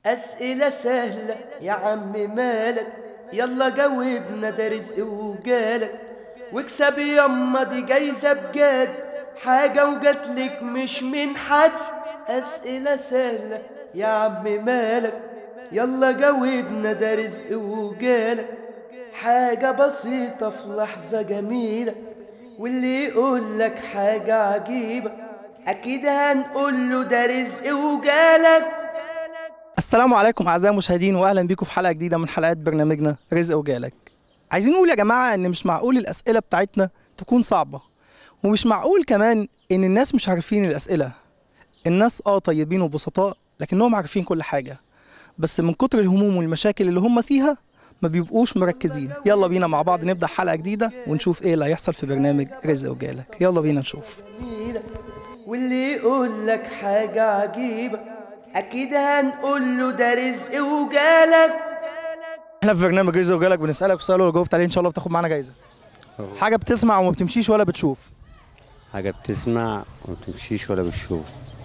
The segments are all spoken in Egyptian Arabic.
أسئلة سهلة يا عم مالك يلا جاوبنا ده رزق وجالك واكسب يما دي جايزة بجد حاجة وجاتلك مش من حد أسئلة سهلة يا عم مالك يلا جاوبنا ده رزق وجالك حاجة بسيطة في لحظة جميلة واللي يقول لك حاجة عجيبة أكيد هنقول له ده رزق وجالك السلام عليكم اعزائي المشاهدين واهلا بيكم في حلقه جديده من حلقات برنامجنا رزق وجالك عايزين نقول يا جماعه ان مش معقول الاسئله بتاعتنا تكون صعبه ومش معقول كمان ان الناس مش عارفين الاسئله الناس اه طيبين وبسطاء لكنهم عارفين كل حاجه بس من كتر الهموم والمشاكل اللي هم فيها ما بيبقوش مركزين يلا بينا مع بعض نبدا حلقه جديده ونشوف ايه اللي هيحصل في برنامج رزق وجالك يلا بينا نشوف جميلة واللي يقول لك حاجة عجيبة أكيد هنقول له ده رزق وجالك احنا في برنامج رزق وجالك بنسالك سؤال ولو جاوبت عليه ان شاء الله بتاخد معانا جايزه حاجه بتسمع وما بتمشيش ولا بتشوف حاجة بتسمع وما بتمشيش ولا بتشوف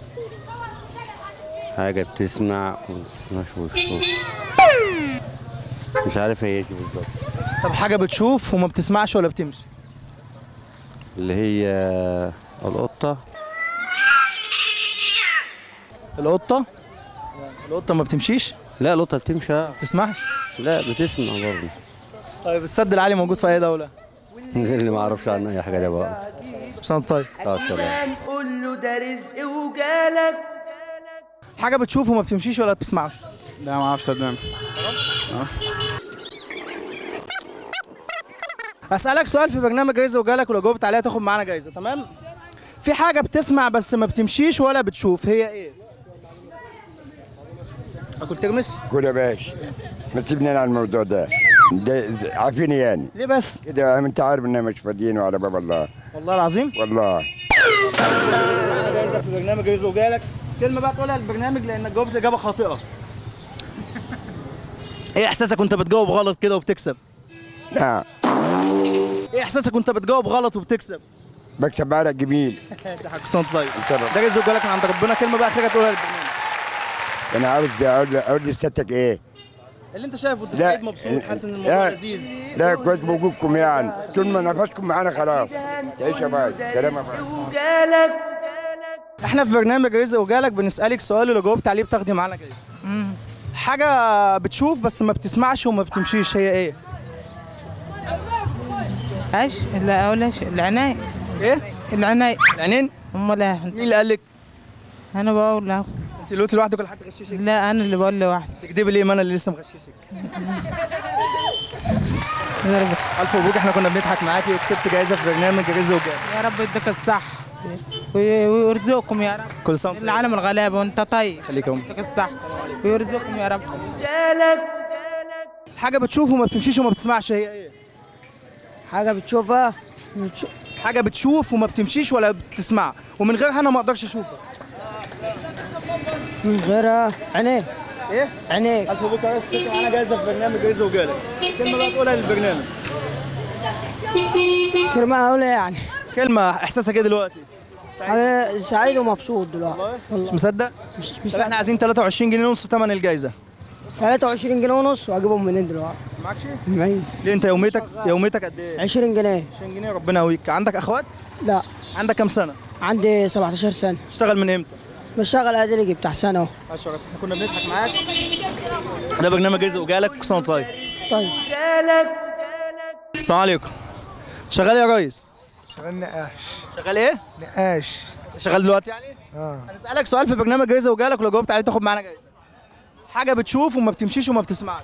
حاجة بتسمع وما بتسمعش وبتشوف مش عارف هي ايه دي بالظبط طب حاجه بتشوف وما بتسمعش ولا بتمشي اللي هي القطة القطه القطه ما بتمشيش لا القطة بتمشي آه. ما بتسمعش لا بتسمع برضه طيب السد العالي موجود في اي دوله اللي ما اعرفش عنها اي حاجة ده بقى بس أنت طيب اه أكيد سلام هنقول له ده رزق وجالك حاجه بتشوف وما بتمشيش ولا بتسمعش لا ما اعرفش صدقني اسالك سؤال في برنامج رزق وجالك ولو جاوبت عليها تاخد معانا جايزه تمام في حاجه بتسمع بس ما بتمشيش ولا بتشوف هي ايه اكل ترمس قول يا باشا ما تسيبني انا على الموضوع ده ده عارفيني يعني ليه بس كده انت عارف اننا مش فاضيين وعلى باب الله والله العظيم والله معانا جايزه في برنامج رزق وجالك كلمه بقى تقولها للبرنامج لانك جاوبت اجابه خاطئه ايه احساسك وانت بتجاوب غلط كده وبتكسب لا ايه احساسك وانت بتجاوب غلط وبتكسب بكسب عرق جميل يا حاج صنط طيب طبعا. ده رزق وجالك من عند ربنا كلمه بقى اخيره تقولها للبرنامج انا عاوز اقول اقول لستك ايه اللي انت شايفه انت لا. سعيد مبسوط حاسس ان الموضوع لا. لذيذ لا كويس بوجودكم يعني طول ما نفسكم معانا خلاص تعيش يا باي سلام يا باي وجالك احنا في برنامج رزق وجالك بنسالك سؤال ولو جاوبت عليه بتاخدي معانا جايزه حاجه بتشوف بس ما بتسمعش وما بتمشيش هي ايه ايش؟ لا اقول ايش؟ العناية ايه العناية العينين امال إيه؟ مين اللي قال لك انا بقول له انت دلوقتي لوحدك ولا حد غششك لا انا اللي بقول لواحد تكدبي ليه ما انا اللي لسه مغششك يا رب الف مبروك احنا كنا بنضحك معاكي وكسبت جايزه في برنامج رزق وجالك يا رب يديك الصح وي- ويرزقكم يا رب كل سنه وانت العالم الغلابة وانت طيب خليك يا أم. يديك الصح ويرزقكم يا رب جالك حاجه بتشوف وما بتمشيش وما بتسمعش هي ايه حاجة بتشوفها بتشوف حاجه بتشوف وما بتمشيش ولا بتسمع ومن غيرها انا ما اقدرش اشوفها من غيرها عينيك ايه عينيك الف مبروك يا ريس كسبت معانا جايزه في برنامج رزق وجالك كلمه بقى تقولها للبرنامج كلمة أولى يعني كلمه احساسك ايه دلوقتي أنا سعيد ومبسوط دلوقتي مش والله مصدق مش طب مش احنا عايزين 23 جنيه ونص ثمن الجايزه 23 جنيه ونص وأجيبهم منين دلوقتي؟ معكش معي ليه انت يوميتك يوميتك قد ايه 20 جنيه 20 جنيه ربنا يقويك عندك اخوات لا عندك كام سنه عندي 17 سنة تشتغل من امتى بشتغل أدريجي بتاع سنة أهو عشرة بس احنا كنا بنضحك معاك ده برنامج رزق وجالك كل سنه وانت طيب طيب جالك السلام عليكم شغال إيه يا ريس شغال نقاش شغال ايه نقاش انت شغال دلوقتي يعني اه هنسالك سؤال في برنامج رزق وجالك ولو جاوبت عليه تاخد معانا جايزه حاجه بتشوف وما بتمشيش وما بتسمعش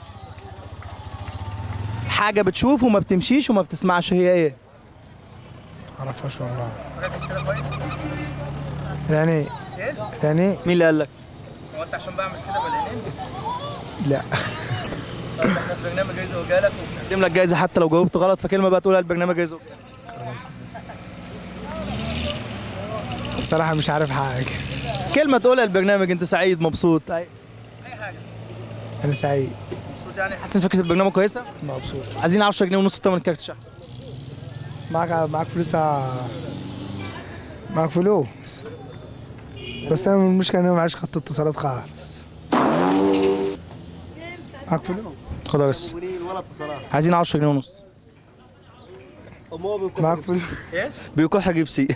حاجه بتشوف وما بتمشيش وما بتسمعش هي ايه معرفهاش والله يعني يعني مين اللي قال لك هو انت عشان بعمل كده بالعينين لا احنا في برنامج رزق وجالك وبنقدم لك جايزه حتى لو جاوبت غلط فكلمه بقى تقولها البرنامج رزق وجالك الصراحة مش عارف حاجة كلمه تقولها البرنامج انت سعيد مبسوط اي أنا سعيد مبسوط يعني حاسس ان فكره البرنامج كويسه مبسوط عايزين 10 جنيه ونص ثمن كارت الشحن معاك معاك فلوس ع- معاك فلوس بس أنا المشكلة إن أنا معيش خط اتصالات خالص معاك فلوس خد يا ريس عايزين 10 جنيه ونص معاك فلوس بيكح جيبسي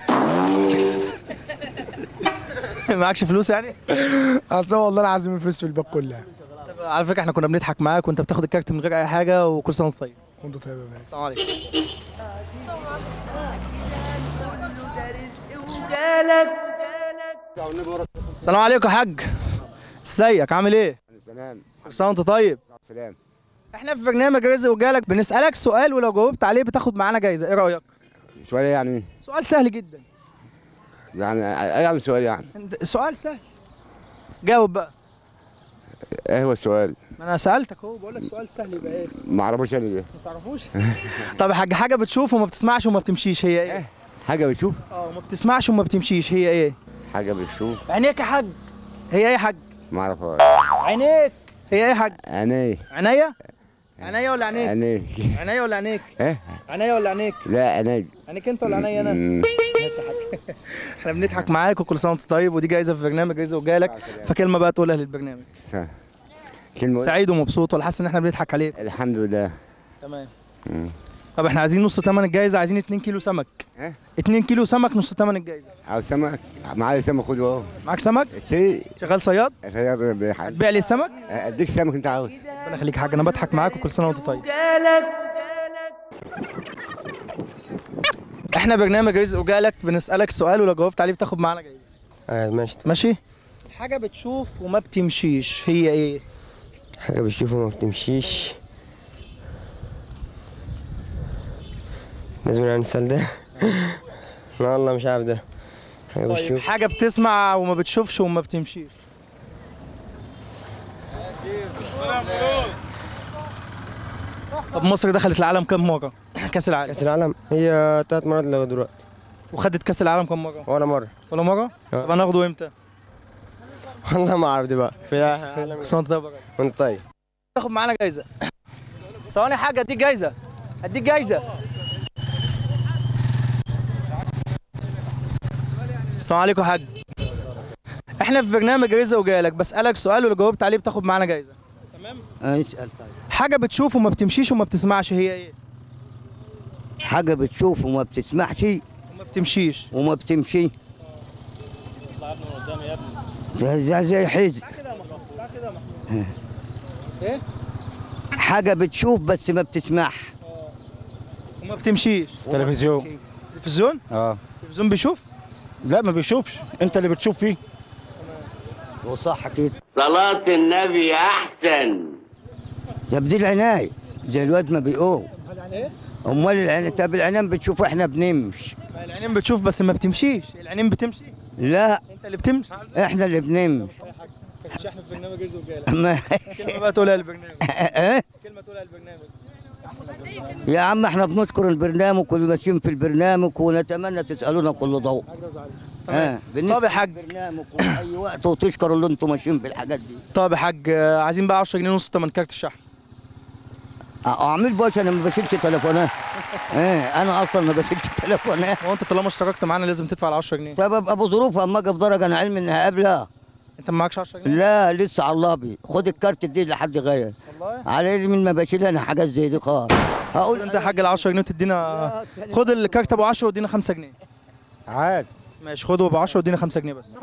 معكش فلوس يعني؟ اصل هو والله العظيم الفلوس في الباك كلها طب على فكره احنا كنا بنضحك معاك وانت بتاخد الكارت من غير اي حاجه وكل سنه وانت طيب وانت طيب يا باشا السلام عليكم وجالك السلام عليكم يا حاج ازيك عامل ايه؟ تمام كل سنه وانت طيب سلام احنا في برنامج رزق وجالك بنسالك سؤال ولو جاوبت عليه بتاخد معانا جايزه ايه رايك؟ سؤال يعني سؤال سهل جدا يعني ايه يعني سؤال يعني انت- سؤال سهل جاوب بقى ايه هو السؤال ما انا سالتك اهو بقول لك سؤال سهل يبقى ايه؟ ما اعرفوش انا ايه ما تعرفوش؟ طب يا حاج حاجه بتشوف وما بتسمعش وما بتمشيش هي ايه؟ حاجه بتشوف اه وما بتسمعش وما بتمشيش هي ايه؟ حاجه بتشوف عينيك يا حاج هي ايه يا حاج؟ ما اعرفهاش عينيك هي ايه يا حاج؟ عيني عينيا؟ عينيا ولا عينيك؟ عيني عينيا ولا عينيك؟ ايه عينيا ولا عينيك؟ لا عيني عينيك انت ولا عينيا انا؟ مم. ماشي يا حاج احنا بنضحك معاك وكل سنه وانت طيب ودي جايزه في برنامج رزق وجالك فكلمه بقى تقولها للبرنامج كلمه سعيد ومبسوط ولا حاسس ان احنا بنضحك عليك الحمد لله تمام مم. طب احنا عايزين نص ثمن الجايزه عايزين 2 كيلو سمك ها 2 كيلو سمك نص ثمن الجايزه عاوز سمك معايا سمك خده اهو معاك سمك اشتري شغال صياد خيار بحد هتبيع لي السمك اديك سمك انت عاوز ربنا يخليك يا حاج انا بضحك معاك وكل سنه وانت طيب وجالك احنا برنامج رزق وجالك بنسالك سؤال ولو جاوبت عليه بتاخد معانا جايزه آه ماشي ماشي حاجه بتشوف وما بتمشيش هي ايه حاجة بتشوفها ما بتمشيش لازم يعني السؤال ده لا والله مش عارف ده حاجة طيب بتشوف حاجه بتسمع وما بتشوفش وما بتمشيش طب مصر دخلت العالم كم مره كاس العالم كأس العالم هي تلات مرات لغاية دلوقتي وخدت كاس العالم كم مره ولا مرة ولا مره آه. طب هناخده امتى والله ما أعرف دي بقى في كل سنه وانت طيب يا راجل. وأنت طيب تاخد معانا جايزه ثواني يا حاجه اديك جايزه اديك جايزه السلام عليكم يا حاج احنا في برنامج رزق وجايلك بسالك سؤال ولو جاوبت عليه بتاخد معانا جايزه اسأل طيب حاجه بتشوف وما بتمشيش وما بتسمعش هي ايه حاجة بتشوف وما بتسمعش وما بتمشيش وما بتمشي زي زي, زي حزب ايه حاجة بتشوف بس ما بتسمعش وما بتمشيش تلفزيون تلفزيون اه تلفزيون بيشوف لا ما بيشوفش انت اللي بتشوف فيه وصح كده صلاة النبي أحسن ده بدي العناية زي الواد ما بيقول ايه امال العين طب العينين بتشوف واحنا بنمشي العينين بتشوف بس ما بتمشيش العينين بتمشي لا انت اللي بتمشي احنا اللي بنمشي مش احنا في برنامج رزق وجايلك ما- كلمه بقى تقولها للبرنامج ايه كلمه تقولها للبرنامج يا عم احنا بنشكر البرنامج واللي ماشيين في البرنامج ونتمنى تسالونا كل ضوء اه طب يا حاج البرنامج واي وقت وتشكروا اللي انتم ماشيين بالحاجات دي طب يا حاج آه، عايزين بقى 10 جنيه ونص تمن كارت الشحن اعمل باش انا ما بشيلش تليفونات ايه انا اصلا ما بشيلش تليفونات هو انت طالما اشتركت معانا لازم تدفع ال 10 جنيه طب ابقى ابو ظروف اما اجي بدرجه انا علمي انها قبلها انت ما معكش 10 جنيه لا لسه على اللابي خد الكارت دي لحد غير والله على علمي ما بشيل انا حاجات زي دي خالص هقول انت يا حاج ال 10 جنيه وتدينا خد الكارت ابو 10 وادينا 5 جنيه عاد ماشي خده ابو 10 وادينا 5 جنيه بس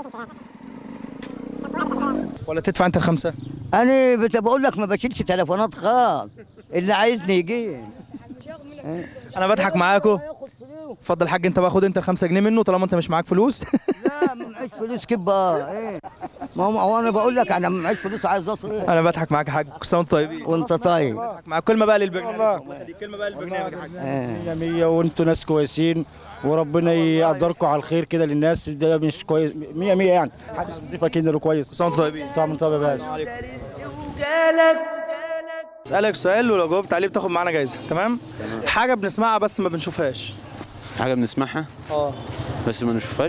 ولا تدفع انت الخمسه انا بت- بقول لك ما بشيلش تليفونات خالص اللي عايزني يجي انا بضحك معاكم اتفضل حاج انت بقى خد انت ال 5 جنيه منه طالما انت مش معاك فلوس لا ما معيش فلوس كبه ايه ما هو- هو انا بقول لك انا ما معيش فلوس عايز اصرف انا بضحك معاك يا حاج كل سنه وانتم طيبين وانت طيب بضحك معاك كلمه بقى للبرنامج كلمه بقى للبرنامج يا حاج مية مية وانتوا ناس كويسين وربنا يقدركم على الخير كده للناس ده مش كويس مية مية يعني حدش نضيفك كده كويس كل سنه وانتم طيبين طبعا من طبع بس وجالك اسالك سؤال ولو جاوبت عليه بتاخد معانا جايزه تمام حاجه بنسمعها بس ما بنشوفهاش حاجة بنسمعها اه بس ما نشوفهاش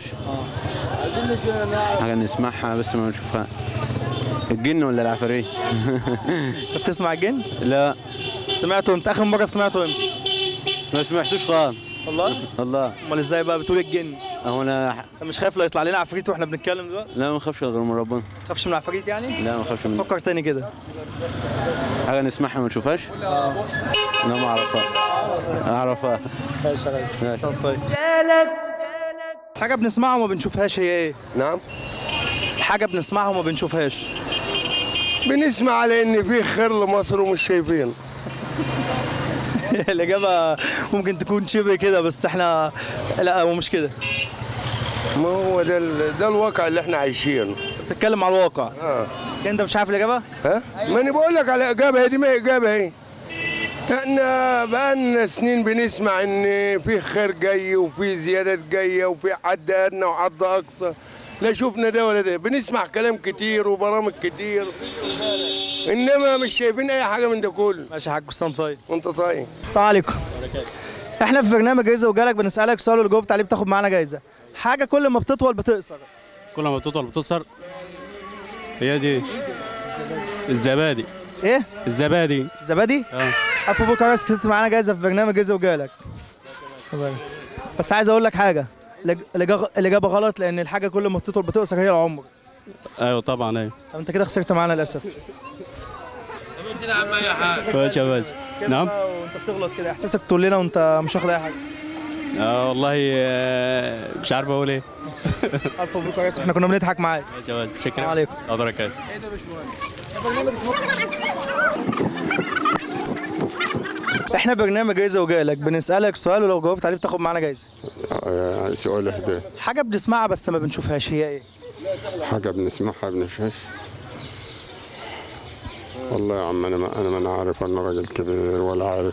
حاجة نسمعها بس ما نشوفها الجن ولا العفاريت انت بتسمع الجن لا سمعته انت اخر مره سمعته امتى ما سمعتوش خالص والله والله امال ازاي بقى بتقول الجن هو انا انت مش خايف لا يطلع لنا عفريت واحنا بنتكلم دلوقتي لا ما نخافش غير من ربنا ما تخافش من العفاريت يعني لا ما نخافش من فكر تاني كده حاجه نسمعها ما نشوفهاش لا ما اعرفها اعرفها ماشي يا ريس ماشي. طيب حاجه بنسمعها وما بنشوفهاش هي ايه نعم حاجه بنسمعها وما بنشوفهاش بنسمع على ان في خير لمصر ومش شايفين الاجابه ممكن تكون شبه كده بس احنا لا هو مش كده ما هو ده ال- ده الواقع اللي احنا عايشينه بتتكلم على الواقع اه انت مش عارف الاجابه ها ما انا بقول لك على اجابه هي دي ما هي اجابه اهي احنا بقالنا سنين بنسمع ان في خير جاي وفي زيادات جايه وفي حد ادنى وحد اقصى لا شفنا ده ولا ده بنسمع كلام كتير وبرامج كتير انما مش شايفين اي حاجه من ده كله ماشي يا حاج حسام طيب وانت طيب السلام عليكم احنا في برنامج جايزه وجالك بنسالك سؤال واللي جاوبت عليه بتاخد معانا جايزه حاجه كل ما بتطول بتقصر كل ما بتطول بتقصر هي دي الزبادي ايه الزبادي زبادي اه الف مبروك يا ريس كسبت معانا جايزه في برنامج جايزه وجالك بس عايز اقول لك حاجه الإج- الإجا- الاجابه غلط لان الحاجه كل ما بتطول بتقصر هي العمر ايوه طبعا ايوه طب انت كده خسرت معانا للاسف ماشي يا باشا نعم وانت بتغلط كده احساسك تقول لنا وانت مش واخد اي حاجه اه والله آه، مش عارف اقول ايه الف مبروك يا ريس احنا كنا بنضحك معاك ماشي يا باشا شكرا السلام عليكم الله بركاته احنا برنامج جايزه وجالك بنسالك سؤال ولو جاوبت عليه بتاخد معانا جايزه آه، سؤال اهدى حاجه بنسمعها بس ما بنشوفهاش هي ايه حاجة بنسمعها بنشوفهاش والله يا عم انا ما انا ما أنا عارف انا راجل كبير ولا عارف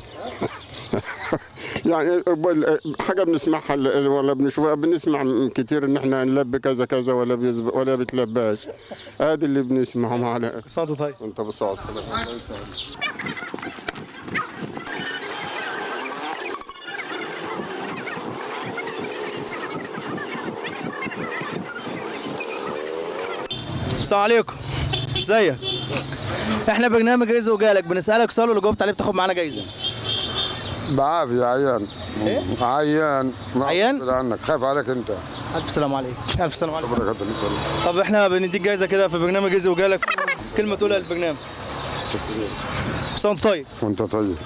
يعني بقول- حاجة بنسمعها ال- ولا بنشوفها بنسمع كتير ان احنا نلبي كذا كذا ولا بيزب ولا بتلباش هذا اللي بنسمعه ما على صوت طيب وانت بالصوت السلام عليكم ازيك احنا برنامج جايزه وجالك بنسالك سؤال ولو جاوبت عليه بتاخد معانا جايزه بعافية عيان عيان عيان عنك خايف عليك انت الف سلام عليك الف سلام عليك بركة الله طب احنا بنديك جايزه كده في برنامج جايزه وجالك كلمه تقولها للبرنامج بس انت طيب وانت طيب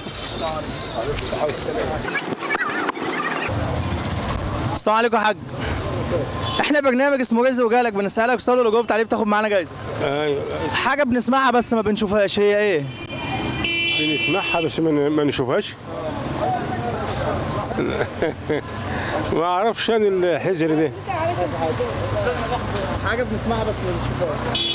السلام عليكم يا حاج احنا برنامج اسمه جايزه وجالك بنسالك سؤال ولو جاوبت عليه بتاخد معانا جايزه ايوه حاجه بنسمعها بس ما بنشوفهاش هي ايه بنسمعها بس ما ما نشوفهاش ما اعرفش انا الحجر ده حاجه بنسمعها بس ما بنشوفهاش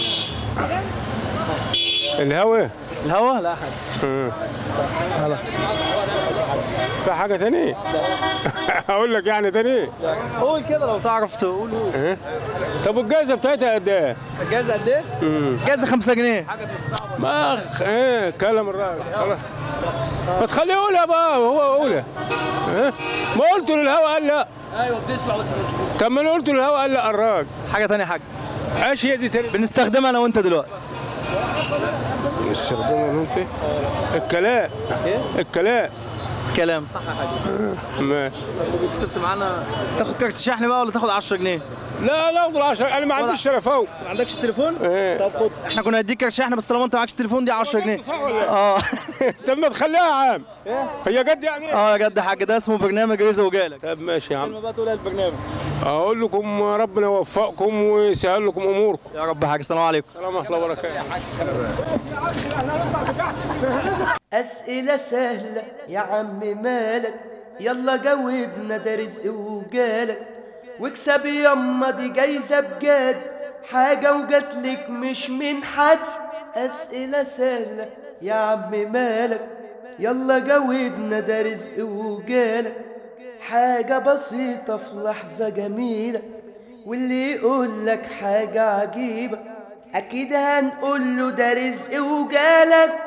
الهوا الهوا لا حاجه آه. في حاجه تانية اقول لك يعني تاني قول كده لو تعرف تقول قول إيه؟ طب الجائزه بتاعتها قد ايه؟ الجائزه قد ايه؟ مم. جائزه 5 جنيه ما أخ... ايه كلام الراجل خلاص ما تخليه يقولها بقى وهو يقولها إيه؟ ما قلت له الهوا قال لا ايوه بنسمع بس ما بنشوفهاش طب ما انا قلت له الهوا قال لا الراجل حاجه تانية حاجه ايش هي دي تاني بنستخدمها انا وانت دلوقتي استخدمها انا وانت الكلام ايه؟ الكلام كلام صح يا حاج ماشي كسبت معانا تاخد كارت شحن بقى ولا تاخد 10 جنيه؟ لا لا افضل 10 انا ما عنديش تليفون ما عندكش تليفون؟ ايه طب خد احنا كنا هنديك كارت شحن بس طالما انت معكش تليفون دي 10 جنيه صح ولا اه طب ما تخليها عام هي جد يعني اه يا جد يا حاج ده اسمه برنامج رزق وجالك طب ماشي يا عم كلمه بقى تقولها للبرنامج اقول لكم ربنا يوفقكم ويسهل لكم اموركم يا رب يا حاج السلام عليكم السلام ورحمه الله وبركاته أسئلة سهلة يا عم مالك يلا جاوبنا ده رزق وجالك واكسب يما دي جايزة بجد حاجة وجاتلك مش من حد أسئلة سهلة يا عم مالك يلا جاوبنا ده رزق وجالك حاجة بسيطة في لحظة جميلة واللي يقول لك حاجة عجيبة أكيد هنقول له ده رزق وجالك